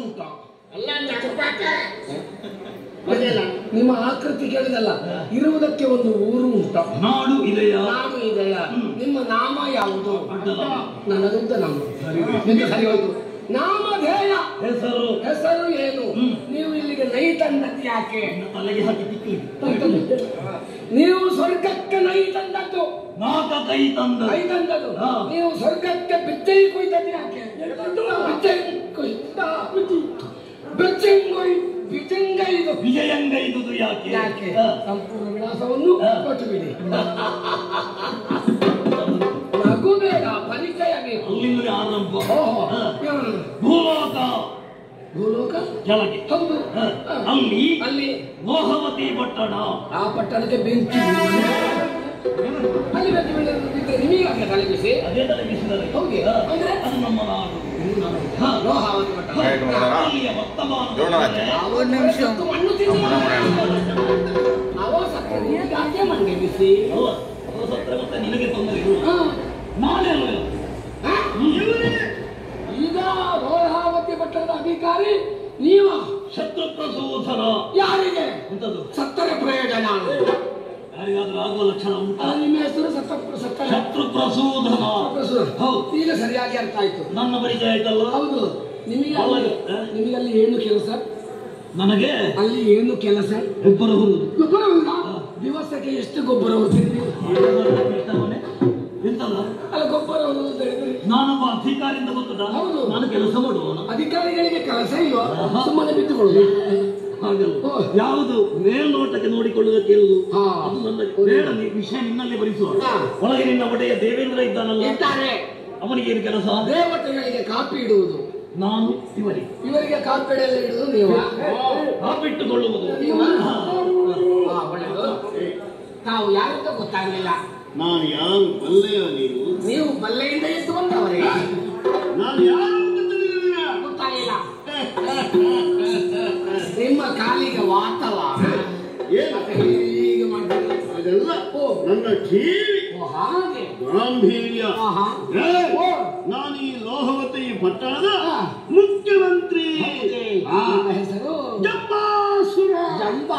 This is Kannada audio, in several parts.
ಉಂಟಾ ಅಲ್ಲ ಚಕಪಾಕ ಗೊತ್ತಿಲ್ಲ ನಿಮ್ಮ ಆಕೃತಿ ಕೇಳಿದಲ್ಲ ಇರುವುದಕ್ಕೆ ಒಂದು ಊರು ಉಂಟಾ ನಾಡು ಇದೆಯಾ ನಾಡು ಇದೆಯಾ ನಿಮ್ಮ ನಾಮ ಯಾವುದು ಅಡ್ಡಲ ನನ್ನದುಂತ ನಾಮ ಎಂದು ಸರಿ ಹೋಯ್ತು ನಾಮಧೇಯ ಹೆಸರು ಹೆಸರು ಏನು ಹ್ಮ್. ನೀವು ಇಲ್ಲಿಗೆ ನೈ ತಂದದ್ದು ಯಾಕೆ ನನ್ನ ತಲೆಗೆ ಹಾಕಿ ತಿಕ್ಕಿ ನೀವು ಸ್ವರ್ಗಕ್ಕೆ ನೈ ತಂದದ್ದು ನಾಕ ಕೈ ತಂದ ನೈ ತಂದದ್ದು ಹಾ. ನೀವು ಸ್ವರ್ಗಕ್ಕೆ ಬಿಚ್ಚೈ ಕುಯ್ದದ್ದು ಯಾಕೆ ಬಿಚ್ಚೈ ಕುಯ್ದ ಬಿಚ್ಚಂಗೊಯ್ ಬಿಚ್ಚಂಗೈದು ವಿಜಯಂಗೈದುದು ಯಾಕೆ ಯಾಕೆ ಹ. ಸಂಪೂರ್ಣ ವಿಳಾಸವನ್ನು ಹಾ. ಕೊಟ್ಟು ಬಿಡಿ ನಗು ಬೇಡ ಪರಿಚಯ ಬೇಕು ಅಲ್ಲಿಂದಲೇ ಆರಂಭ ಓಹೋ ಹ. ಹ್ಮ್. ಭೂಲೋಕ ಭೂಲೋಕ ಕೆಳಗೆ ಹೌದು ಹ. ಹ. ಅಲ್ಲಿ ಅಲ್ಲಿ ಮೋಹವತಿ ಪಟ್ಟಣ ಆ ಪಟ್ಟಣಕ್ಕೆ ಬೆಂಕಿ ಅಲ್ಲಿ ಬೆಂಕಿ ಬೀಳದಿದ್ರೆ ನಿಮಗೆ ಯಾಕೆ ತಲೆ ಬಿಸಿ ಅದೇ ತಲೆ ಬಿಸಿದರೆ ಹೌದು. ಹ. ಅಂದ್ರೆ? ಅದು ನಮ್ಮ ನಾಡು ಹ. ಲೋಹಾವತಿ ಪಟ್ಟಣ ಆಯ್ತು ನೋಡೋಣ. ಅಲ್ಲಿಯ ವರ್ತಮಾನ ಜೋಣ ಆಚೆ. ಅವನ ನಿಮಿಷ ಮಣ್ಣು ತಿಂದ ಅವ ಸತ್ತ ನಿಮಗೆ ಯಾಕೆ ಮಂಡೆ ಬಿಸಿ ಅವ ಅವ ಸತ್ತರೆ ಮತ್ತೆ ನಿನಗೆ ತೊಂದರೆ ಇಲ್ಲ ಹ. ನಾಳೆ ಅಲ್ವೇ ಹ? ಈಗ ಲೋಹಾವತಿ ಪಟ್ಟಣದ ಅಧಿಕಾರಿ ನೀವ ಶತ್ರು ಪ್ರಸೂಧನ ಯಾರಿಗೆ ಎಂತದ್ದು ಸತ್ತರೆ ಪ್ರಯೋಜನ ಯಾರಿಗಾದ್ರೂ ಆಗುವ ಲಕ್ಷಣ ಉಂಟಾ ಆ, ನಿಮ್ಮ ಹೆಸರು ಸತ್ತ ಸತ್ತ ಶತ್ರು ಪ್ರಸೂಧನ ಹೌದು ಈಗ ಸರಿಯಾಗಿ ಅರ್ಥ ಆಯ್ತು ನನ್ನ ಪರಿಚಯ ಆಯ್ತಲ್ಲ ಹೌದು ನಿಮಗೆ ಅಲ್ಲಿ ಹೌದು. ಹ? ನಿಮಗೆ ಅಲ್ಲಿ ಏನು ಕೆಲಸ ನನಗೆ ಅಲ್ಲಿ ಏನು ಕೆಲಸ ಗೊಬ್ಬರ ಹುಡುದು ಗೊಬ್ಬರ ಹುಡುಗ? ದಿವಸಕ್ಕೆ ಎಷ್ಟು ಗೊಬ್ಬರ ಹೊಡ್ತೀರಿ ಮನೆ ಎಂತಲ್ಲ ಅಲ್ಲ ಗೊಬ್ಬರ ಹೊಡೆದು ಅಂತ ಹೇಳಿದ್ರೆ ನಾನೊಬ್ಬ ಅಧಿಕಾರಿಯಿಂದ ಗೊತ್ತದ ಹೌದು. ನಾನು ಕೆಲಸ ಮಾಡುವವನ ಅಧಿಕಾರಿಗಳಿಗೆ ಕೆಲಸ ಇಲ್ವಾ ಸುಮ್ಮನೆ ಬಿಟ್ಟುಕೊಳ್ಳುದು ಹಾಗಲ್ಲ ಓ. ಯಾವುದು ಮೇಲ್ನೋಟಕ್ಕೆ ನೋಡಿಕೊಳ್ಳುವುದಕ್ಕೆ ಇರುವುದು ಹಾ. ಅದು ನನ್ನ ಬೇಡ ನೀ ವಿಷಯ ನಿನ್ನಲ್ಲೇ ಭರಿಸುವ ಹಾ. ಒಳಗೆ ನಿನ್ನ ಒಡೆಯ ದೇವೇಂದ್ರ ಇದ್ದಾನಲ್ಲ ಇದ್ದಾರೆ ಅವನಿಗೆ ಏನು ಕೆಲಸ ದೇವತೆಗಳಿಗೆ ಕಾಪಿ ಇಡುವುದು ನಾನು ಇವರಿಗೆ ಇವರಿಗೆ ಕಾಪಿ ಎಲ್ಲ ಇಡುವುದು ನೀವು ಕಾಪಿಟ್ಟುಕೊಳ್ಳುವುದು ನೀವು ಹಾ. ಹಾ, ಒಳ್ಳೆಯದು ತಾವು ಯಾರಂತ ಗೊತ್ತಾಗಲಿಲ್ಲ ನಾನು ಯಾರು ಬಲ್ಲೆಯ ನೀವು ನೀವು ಬಲ್ಲೆಯಿಂದ ಎದ್ದು ಬಂದವರೇ ನಾನು ಯಾರು ಅಂತ ತಿಳಿದಿಲ್ಲ ಗೊತ್ತಾಗಲಿಲ್ಲ ನಿಮ್ಮ ಕಾಲಿಗೆ ವಾತವ ಏನು ಮತ್ತೆ ಹೀಗೆ ಮಾಡ್ತಾರೆ ಅದೆಲ್ಲ ಓ ನನ್ನ ಠೀವಿ ಓ ಹಾಗೆ ಗಾಂಭೀರ್ಯ ಆಹಾ. ಏ, ಓ ನಾನು ಈ ಲೋಹವತಿ ಪಟ್ಟಣದ ಹಾ. ಮುಖ್ಯಮಂತ್ರಿ ಹೌದೇ. ಆ, ನಿಮ್ಮ ಹೆಸರು ಜಂಬಾಸುರ ಜಂಬ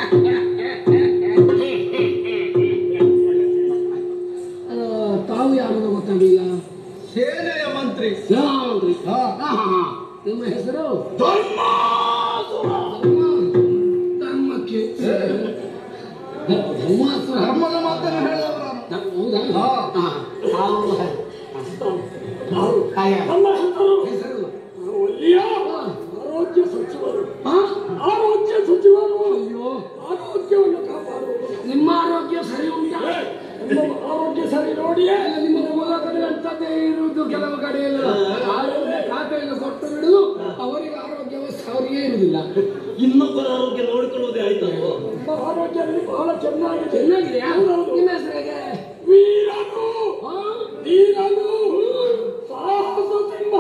ಅದು ತಾವು ಯಾರು ಗೊತ್ತಾಗಲಿಲ್ಲ ಸೇನೆಯ ಮಂತ್ರಿ ಸೇನಾಮಂತ್ರಿ ಹಾ. ಹಾ, ಹಾ, ಹಾ. ನಿಮ್ಮ ಹೆಸರು ಧರ್ಮಾಸುರ. ಧರ್ಮ ಧರ್ಮಕ್ಕೆ ಧರ್ಮಾಸುರ ಧರ್ಮದ ಮಾತನ್ನು ಹೇಳಿದವರು ನಾನು. ಧರ್ಮ- ಹೌದಾ ಹಾ. ಹಾ. ತಾವು ತಾವು ಕಾಯ ನನ್ನ ಹೆಸರು ಹೆಸರು ಒಲ್ಲಿಯ ಹಾ. ಆರೋಗ್ಯ ಸಚಿವರು ಹಾ? ಆರೋಗ್ಯ ಸಚಿವರು ಅಯ್ಯೋ ಆರೋಗ್ಯವನ್ನು ಕಾಪಾಡುವುದು ನಿಮ್ಮ ಆರೋಗ್ಯ ಸರಿ ಉಂಟಾ ನಿಮ್ಮ ಆರೋಗ್ಯ ಸರಿ ನೋಡಿಯೇ ಅಲ್ಲ, ನಿಮ್ಮ ಮೂಲಕವೇ ಅಂಥದ್ದೇ ಇರುವುದು ಕೆಲವು ಕಡೆಯಲ್ಲ ಆರೋಗ್ಯ ಖಾತೆಯನ್ನು ಕೊಟ್ಟು ಬಿಡುದು ಅವರಿಗೆ ಆರೋಗ್ಯ ವ್ಯವಸ್ಥೆ ಅವರಿಗೆ ಇರುವುದಿಲ್ಲ ಇನ್ನೊಬ್ಬರ ಆರೋಗ್ಯ ನೋಡಿಕೊಳ್ಳುವುದೇ ಆಯ್ತಲ್ವ ನಮ್ಮ ಆರೋಗ್ಯದಲ್ಲಿ ಬಹಳ ಚೆನ್ನಾಗಿದೆ ಚೆನ್ನಾಗಿದೆಯಾ ನಿಮ್ಮ ಹೆಸರು ಹೇಗೆ ವೀರನು ಹಾ? ವೀರನು ಸಾಹಸ ಸಿಂಹ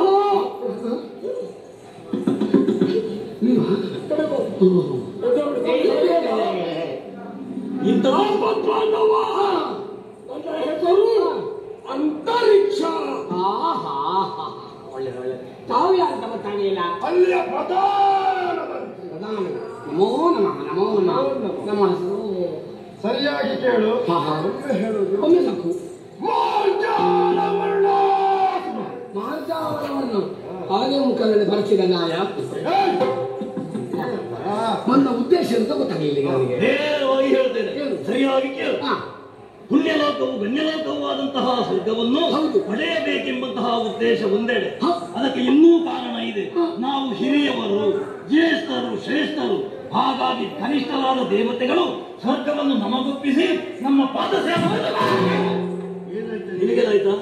ನೀವಾ? ಓಹೋ. ಇಂಥ ಮಾನವ ನನ್ನ ಹೆಸರು ಅಂತರಿಕ್ಷ ಆಹಾ. ಒಳ್ಳೆ ಒಳ್ಳೆ ತಾವು ಯಾರು ಗೊತ್ತಾಗಲಿಲ್ಲ ಅಲ್ಲಿಯ ಪ್ರಧಾನ ಮಂತ್ರಿ. ಪ್ರಧಾನ ನಮೋ ನಮಃ ನಮೋ ನಮಃ ನಮ್ಮ ಹೆಸರು ಸರಿಯಾಗಿ ಕೇಳು ಹಾ, ಹಾ. ಒಮ್ಮೆ ಹೇಳುದು ಒಮ್ಮೆ ಸಾಕು ಮಾರ್ಜಾಲವರ್ಣ. ಮಾರ್ಜಾವರವನ್ನು ಹಾಗೆ ಮುಖದಲ್ಲಿ ಬರೆಸಿದ ನಾಯ ಏಯ್! ನನ್ನ ಉದ್ದೇಶ ಅಂತ ಗೊತ್ತಾಗಲಿಲ್ಲ ಈಗ ಅವರಿಗೆ ನೇರವಾಗಿ ಹೇಳ್ತೇನೆ ಏನು? ಸರಿಯಾಗಿ ಕೇಳು ಹಾ. ಪುಣ್ಯಲೋಕವು ಗಣ್ಯಲೋಕವೂ ಆದಂತಹ ಸ್ವರ್ಗವನ್ನು ಹೌದು. ಪಡೆಯಬೇಕೆಂಬಂತಹ ಉದ್ದೇಶ ಒಂದೆಡೆ ಹ. ಅದಕ್ಕೆ ಇನ್ನೂ ಕಾರಣ ಇದೆ ಹ. ನಾವು ಹಿರಿಯವರು ಜ್ಯೇಷ್ಠರು ಶ್ರೇಷ್ಠರು ಹಾಗಾಗಿ ಕನಿಷ್ಠರಾದ ದೇವತೆಗಳು ಸ್ವರ್ಗವನ್ನು ನಮಗೊಪ್ಪಿಸಿ ನಮ್ಮ ಪಾದ ಸೇವೆ ನಿನಗೇನಾಯ್ತಾ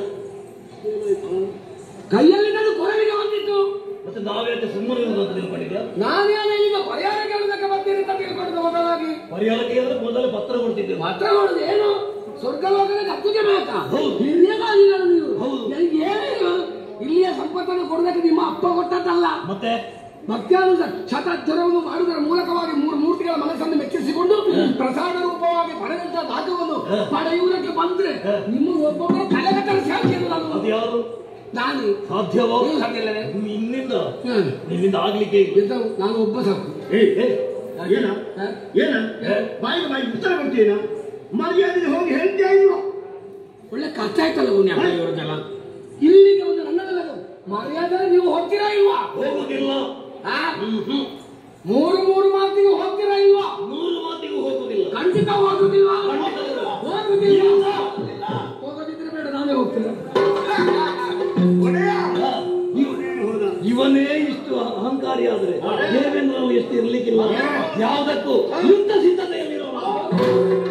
ಕೈಯಲ್ಲಿ ನಾನು ಕೊರವಿಗೆ ಬಂದಿತ್ತು ಮತ್ತೆ ನಾವ್ಯಾಕೆ ಸುಮ್ಮನೆ ಇರುವುದು ಅಂತ ತಿಳ್ಕೊಂಡಿದ್ಯಾ ನಾನೇನು ಈಗ ಪರಿಹಾರ ಕೇಳೋದಕ್ಕೆ ಬರ್ತೀನಿ ಅಂತ ತಿಳ್ಕೊಂಡು ಮೊದಲಾಗಿ ಪರಿಹಾರಕ್ಕೆ ಅಂದ್ರೆ ಮೊದಲು ಪತ್ರ ಕೊಡ್ತಿದ್ದೇವೆ ಮಾತ್ರ ಮಾಡುದು ಏನು ಸ್ವರ್ಗಲೋಕದ ಕತ್ತಿಗೆ ಬೇಕಾ ಹೌದು. ಹಿರಿಯದಾಗಿಲ್ಲ ನೀವು ಹೌದು. ನನಗೆ ಏನಿಲ್ಲ ಇಲ್ಲಿಯ ಸಂಪತ್ತನ್ನು ಕೊಡೋದಕ್ಕೆ ನಿಮ್ಮ ಅಪ್ಪ ಕೊಟ್ಟದ್ದಲ್ಲ ಮತ್ತೆ ಭಕ್ತ್ಯಾನುಸ ಶತಜ್ವರವನ್ನು ಮಾಡುವುದರ ಮೂಲಕವಾಗಿ ಮೂರು ಮೂರ್ತಿಗಳ ಮನಸ್ಸನ್ನು ಮೆಚ್ಚಿಸಿಕೊಂಡು ಪ್ರಸಾದ ರೂಪವಾಗಿ ಪಡೆದಂತ ಭಾಗವನ್ನು ಪಡೆಯುವುದಕ್ಕೆ ಬಂದ್ರೆ ನಿಮ್ಮ ಒಬ್ಬೊಬ್ಬರ ತಲೆಗಟ್ಟಲು ಸಾಧ್ಯ ಇಲ್ಲ ಅದು ಯಾರು ನಾನು ಸಾಧ್ಯವೋ ನೀವು ಸಾಧ್ಯವಿಲ್ಲವೇ? ನಿನ್ನಿಂದ ಹ್ಮ್. ನಿನ್ನಿಂದ ಆಗ್ಲಿಕ್ಕೆ ಇಲ್ಲ. ಇದ್ದವು ನಾನು ಒಬ್ಬ ಸಾಕು ಏಯ್ ಏಯ್ ಏನ ಹ? ಏನ ಬಾಯಿಗೆ ಬಾಯಿ ಉತ್ತರ ಕೊಡ್ತೀನ ಮರ್ಯಾದೆ ಹೋಗಿ ಹೇಳ್ತೀಯ ಇಲ್ವಾ ಒಳ್ಳೆ ಕಷ್ಟ ಆಯ್ತಲ್ಲ ಉನ್ಯ ಇವರದೆಲ್ಲ ಇಲ್ಲಿಗೆ ಒಂದು ನನ್ನದಲ್ಲ ಅದು. ಮರ್ಯಾದೆ ನೀವು ಹೋಗ್ತೀರಾ ಇಲ್ವಾ ಹೋಗುದಿಲ್ಲ ಆ? ಹ್ಮ್ ಹ್ಮ್ ಮೂರು ಮೂರು ಮಾತಿಗೆ ಹೋಗ್ತೀರಾ ಇಲ್ವಾ ನೂರು ಮಾತಿಗೂ ಹೋಗುದಿಲ್ಲ ಖಂಡಿತ ಹೋಗುದಿಲ್ವಾ ಖಂಡಿತ ಹೋಗುದಿಲ್ಲ ಹೋಗೋದಿದ್ರೆ ಬೇಡ ನಾನೇ ಹೋಗ್ತೀನಿ ಒಡೆಯ ಹಾ, ಇವ- ಇವನೇ ಇಷ್ಟು ಅಹಂಕಾರಿ ಆದ್ರೆ ದೇವೇಂದ್ರನು ಎಷ್ಟು ಇರ್ಲಿಕ್ಕಿಲ್ಲ ಯಾವುದಕ್ಕೂ ಯುದ್ಧ ಸಿದ್ಧತೆಯಲ್ಲಿರೋನು